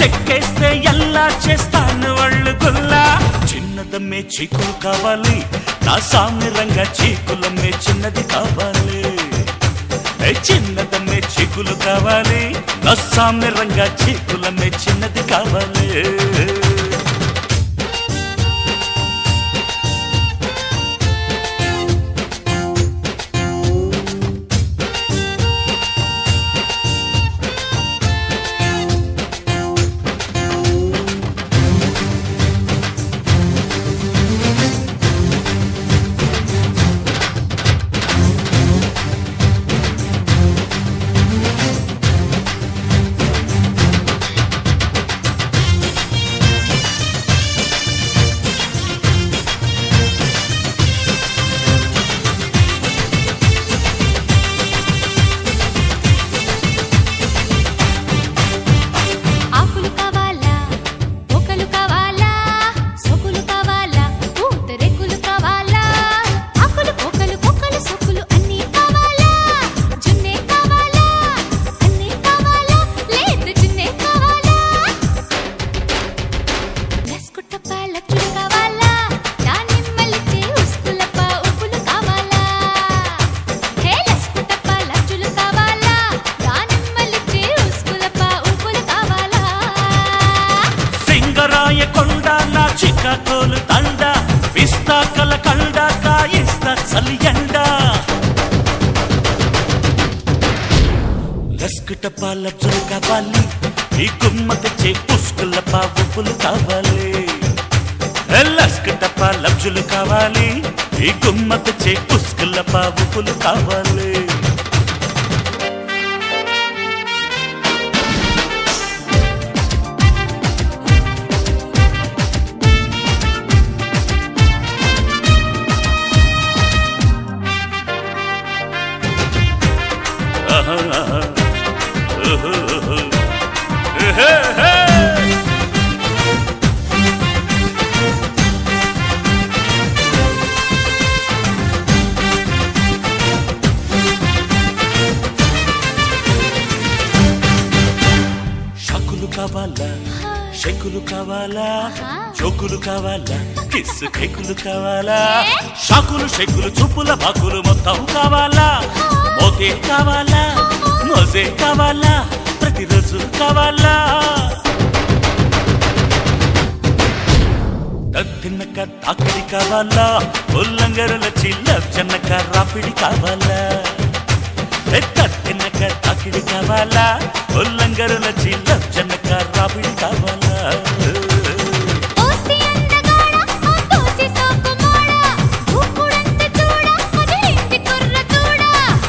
చెక్కేస్తే ఎలా చేస్తాను వాళ్ళు గుల్లా చిన్నదమ్మే చీకులు కావాలి నా సామ్యంగా చీకులమ్మే చిన్నది కావాలి ఏ చిన్నదమ్మే చీకులు కావాలి నా సామ్యంగా చీకులమ్మే చిన్నది కావాలి ఆకులు కావాలా ఒకలు కావాలా సొకులు కావాలా పూతరేకులు కావాలా ఆకులు ఒకలు ఒకలు సొకులు అన్నీ కావాలా జున్నే కావాలా అన్నీ కావాలా లేదు జున్నే కావాలా లస్కుట్టప్ప లచ్చులు కావాలా దానిమ్మలితే ఉస్కులప్ప ఉప్పులు కావాలా హే లస్కుట్టప్ప లచ్చులు కావాలా దానిమ్మలితే ఉస్కులప్ప ఉప్పులు కావాలా సింగరాయ కొండ నా చిక్కకోలు తండ పిస్తా కల కండ కాయిస్తా చలియండ లస్కుట పాలబ్జులు కావాలి ఈ గుమ్మ తెచ్చే పుష్కుల పావుపులు కావాలి లస్కుట పాలబ్జులు కావాలి ఈ గుమ్మ తెచ్చే పుష్కుల పావుపులు కావాలి ఆహా, ఆహా. ఓహో, ఓహో. ఏహే, హే. షకులు కావాలా షెకులు కావాలా జోకులు కావాలా కిస్సు కేకులు కావాలా షాకులు షెకులు చూపుల బాకులు మొత్తం కావాలా మోతే కావాలా మోజే కావాలా ప్రతిరోజు కావాలా తిన్నక తాకిడి కావాలా ఉల్లంగరుల చిల్ల చెన్నక రాపిడి కావాలా తిన్నక తాకిడి కావాలా ఉల్లంగరుల చిల్ల చెన్నక రాపిడి కావాలా ఓసి అందగాడ ఆ తోసి సోకుమాడ ఊపుడంత చూడ అదేంటి కుర్ర చూడ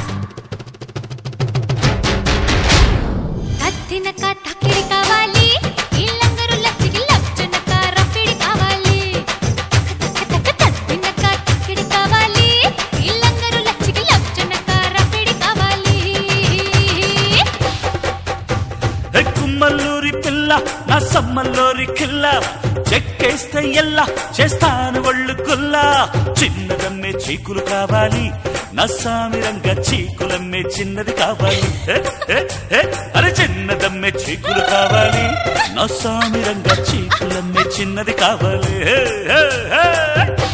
తత్తినక తక్కిడి కావాలి ఇల్లంగరు లచ్చికి లచ్చనక రప్పిడి కావాలి తక్క తక్క తత్తినక తక్కిడి కావాలి ఇల్లంగరు లచ్చికి లచ్చనక రప్పిడి కావాలి ఏ కుమ్మల్లూరి పిల్ల నా సమ్మల్లూరి కిల్ల చెక్కేస్తే ఎల్లా చేస్తాను ఒళ్ళు గుల్లా చిన్నదమ్మే చీకులు కావాలి నా సామిరంగా చీకులమ్మే చిన్నది కావాలి ఏ, ఏ, ఏ, అరే చిన్నదమ్మే చీకులు కావాలి నా సామిరంగా చీకులమ్మే చిన్నది కావాలి ఏ, ఏ, ఏ.